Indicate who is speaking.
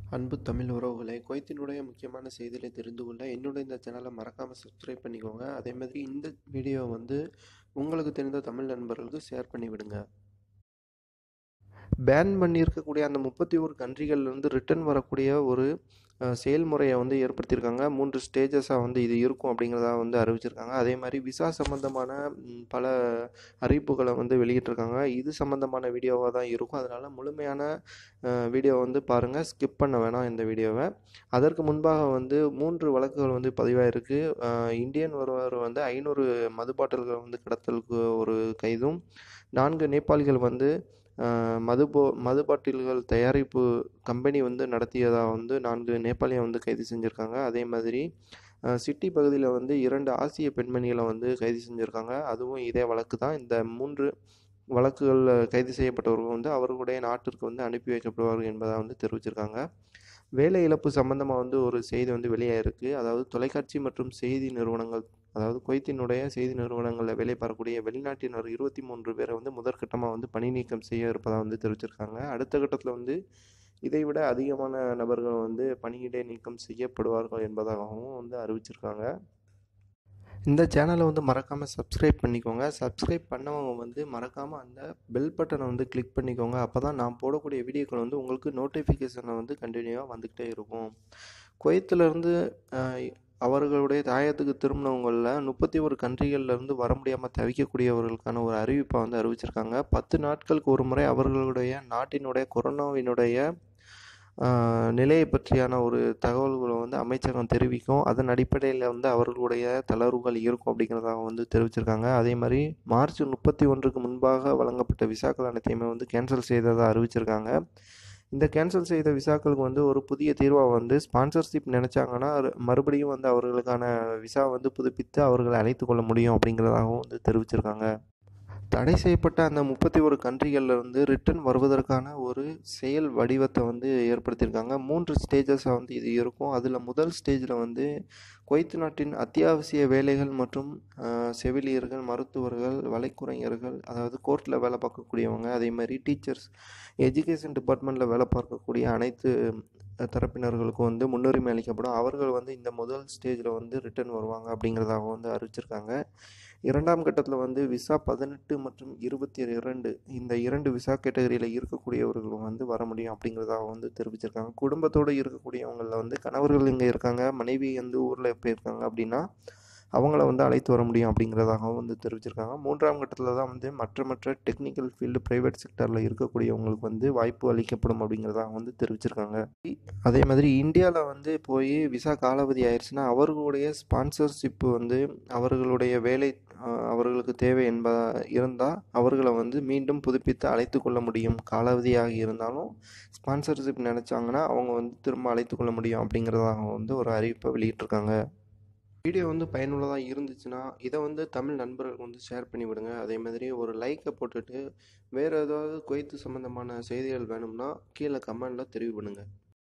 Speaker 1: அன்பு தமிழ் உறவுகளே குவைத்தினுடைய முக்கியமான செய்திகளை தெரிந்து கொள்ள என்னோட இந்த சேனலை மறக்காமல் சப்ஸ்கிரைப் பண்ணிக்கோங்க அதே மாதிரி இந்த வீடியோ வந்து உங்களுக்கு தெரிந்த தமிழ் நண்பர்களுக்கு ஷேர் பண்ணி விடுங்க பேன் பண்ணியிருக்கக்கூடிய அந்த முப்பத்தி ஒரு கண்ட்ரிகள்லேருந்து ரிட்டர்ன் வரக்கூடிய ஒரு அஹ், செயல்முறையை வந்து ஏற்படுத்தியிருக்காங்க மூன்று ஸ்டேஜஸாக வந்து இது இருக்கும் அப்படிங்கிறதா வந்து அறிவிச்சிருக்காங்க அதே மாதிரி விசா சம்மந்தமான ம், பல அறிவிப்புகளை வந்து வெளியிட்டிருக்காங்க இது சம்மந்தமான வீடியோவாக தான் இருக்கும் அதனால் முழுமையான வீடியோ வந்து பாருங்கள் ஸ்கிப் பண்ண வேணாம் இந்த வீடியோவை அதற்கு முன்பாக வந்து மூன்று வழக்குகள் வந்து பதிவாயிருக்கு அஹ், இந்தியன் ஒருவர் வந்து ஐநூறு மது பாட்டில்கள் வந்து கடத்தலுக்கு ஒரு கைதும் நான்கு நேபாளிகள் வந்து அஹ், மது போ மது பாட்டில்கள் தயாரிப்பு கம்பெனி வந்து நடத்தியதாக வந்து நான்கு நேபாளியை வந்து கைது செஞ்சுருக்காங்க அதே மாதிரி அஹ், சிட்டி பகுதியில் வந்து இரண்டு ஆசிய பெண்மணிகளை வந்து கைது செஞ்சுருக்காங்க அதுவும் இதே வழக்கு தான் இந்த மூன்று வழக்குகளில் கைது செய்யப்பட்டவர்கள் வந்து அவர்களுடைய நாட்டிற்கு வந்து அனுப்பி வைக்கப்படுவார்கள் என்பதை வந்து தெரிவிச்சிருக்காங்க வேலை இழப்பு சம்பந்தமாக வந்து ஒரு செய்தி வந்து வெளியாயிருக்கு அதாவது தொலைக்காட்சி மற்றும் செய்தி நிறுவனங்கள் அதாவது குவைத்தினுடைய செய்தி நிறுவனங்களில் வேலை பார்க்கக்கூடிய வெளிநாட்டினர் இருபத்தி மூன்று பேரை வந்து முதற்கட்டமாக வந்து பணி நீக்கம் செய்ய இருப்பதாக வந்து தெரிவிச்சிருக்காங்க அடுத்த கட்டத்தில் வந்து இதைவிட அதிகமான நபர்கள் வந்து பணியிடை நீக்கம் செய்யப்படுவார்கள் என்பதாகவும் வந்து அறிவிச்சிருக்காங்க இந்த சேனலை வந்து மறக்காமல் சப்ஸ்கிரைப் பண்ணிக்கோங்க சப்ஸ்கிரைப் பண்ணவங்க வந்து மறக்காமல் அந்த பெல் பட்டனை வந்து கிளிக் பண்ணிக்கோங்க அப்போ தான் நான் போடக்கூடிய வீடியோக்கள் வந்து உங்களுக்கு நோட்டிஃபிகேஷனில் வந்து கண்டினியூவாக வந்துக்கிட்டே இருக்கும் குவைத்திலேருந்து அவர்களுடைய தாயத்துக்கு திரும்பினவங்களில் முப்பத்தி ஒரு கண்ட்ரிகள்லேருந்து வர முடியாமல் தவிக்கக்கூடியவர்களுக்கான ஒரு அறிவிப்பை வந்து அறிவிச்சிருக்காங்க பத்து நாட்களுக்கு ஒரு முறை அவர்களுடைய நாட்டினுடைய கொரோனாவினுடைய ஆஹ், நிலையை பற்றியான ஒரு தகவல்களை வந்து அமைச்சகம் தெரிவிக்கும் அதன் அடிப்படையில் வந்து அவர்களுடைய தளர்வுகள் இருக்கும் அப்படிங்கிறதாக வந்து தெரிவிச்சிருக்காங்க அதே மாதிரி மார்ச் முப்பத்தி ஒன்றுக்கு முன்பாக வழங்கப்பட்ட விசாக்கள் அனைத்தையுமே வந்து கேன்சல் செய்ததாக அறிவிச்சிருக்காங்க இந்த கேன்சல் செய்த விசாக்களுக்கு வந்து ஒரு புதிய தீர்வாக வந்து ஸ்பான்சர்ஷிப் நினச்சாங்கன்னா அது மறுபடியும் வந்து அவர்களுக்கான விசா வந்து புதுப்பித்து அவர்களை அழைத்து கொள்ள முடியும் அப்படிங்கிறதாகவும் வந்து தெரிவிச்சிருக்காங்க தடை செய்யப்பட்ட அந்த முப்பத்தி ஒரு கண்ட்ரிகளில் இருந்து ரிட்டர்ன் வருவதற்கான ஒரு செயல் வடிவத்தை வந்து ஏற்படுத்தியிருக்காங்க மூன்று ஸ்டேஜஸாக வந்து இது இருக்கும் அதில் முதல் ஸ்டேஜில் வந்து குவைத் நாட்டின் அத்தியாவசிய வேலைகள் மற்றும் ஆஹ், செவிலியர்கள் மருத்துவர்கள் வலைக்குறைஞர்கள் அதாவது கோர்ட்டில் வேலை பார்க்கக்கூடியவங்க அதே மாதிரி டீச்சர்ஸ் எஜுகேஷன் டிபார்ட்மெண்ட்டில் வேலை பார்க்கக்கூடிய அனைத்து அஹ், தரப்பினர்களுக்கும் வந்து முன்னுரிமை அளிக்கப்படும் அவர்கள் வந்து இந்த முதல் ஸ்டேஜில் வந்து ரிட்டர்ன் வருவாங்க அப்படிங்கிறதாக வந்து அறிவிச்சிருக்காங்க இரண்டாம் கட்டத்தில் வந்து விசா பதினெட்டு மற்றும் இருபத்தி இரண்டு இந்த இரண்டு விசா கேட்டகரியில் இருக்கக்கூடியவர்கள் வந்து வர முடியும் அப்படிங்கிறதாக வந்து தெரிவிச்சிருக்காங்க குடும்பத்தோடு இருக்கக்கூடியவங்களில் வந்து கணவர்கள் இங்கே இருக்காங்க மனைவி வந்து ஊரில் போயிருக்காங்க அப்படின்னா அவங்கள வந்து அழைத்து வர முடியும் அப்படிங்கிறதாகவும் வந்து தெரிவிச்சிருக்காங்க மூன்றாம் கட்டத்தில் தான் வந்து மற்ற மற்ற டெக்னிக்கல் ஃபீல்டு ப்ரைவேட் செக்டரில் இருக்கக்கூடியவங்களுக்கு வந்து வாய்ப்பு அளிக்கப்படும் அப்படிங்கிறதாக வந்து தெரிவிச்சிருக்காங்க அதே மாதிரி இந்தியாவில் வந்து போய் விசா காலாவதி ஆயிடுச்சுன்னா அவர்களுடைய ஸ்பான்சர்ஷிப் வந்து அவர்களுடைய வேலை அஹ், அவர்களுக்கு தேவை என்ப இருந்தால் அவர்களை வந்து மீண்டும் புதுப்பித்து அழைத்து கொள்ள முடியும் காலாவதியாக இருந்தாலும் ஸ்பான்சர்ஷிப் நினச்சாங்கன்னா அவங்க வந்து திரும்ப அழைத்து கொள்ள முடியும் அப்படிங்கிறதாக வந்து ஒரு அறிவிப்பை வெளியிட்டிருக்காங்க வீடியோ வந்து பயனுள்ளதாக இருந்துச்சுன்னா இதை வந்து தமிழ் நண்பர்களுக்கு வந்து ஷேர் பண்ணி விடுங்க அதே மாதிரி ஒரு லைக்கை போட்டுட்டு வேறு ஏதாவது குவைத்து சம்மந்தமான செய்திகள் வேணும்னா கீழே கமெண்டில் தெரிவு பண்ணுங்கள்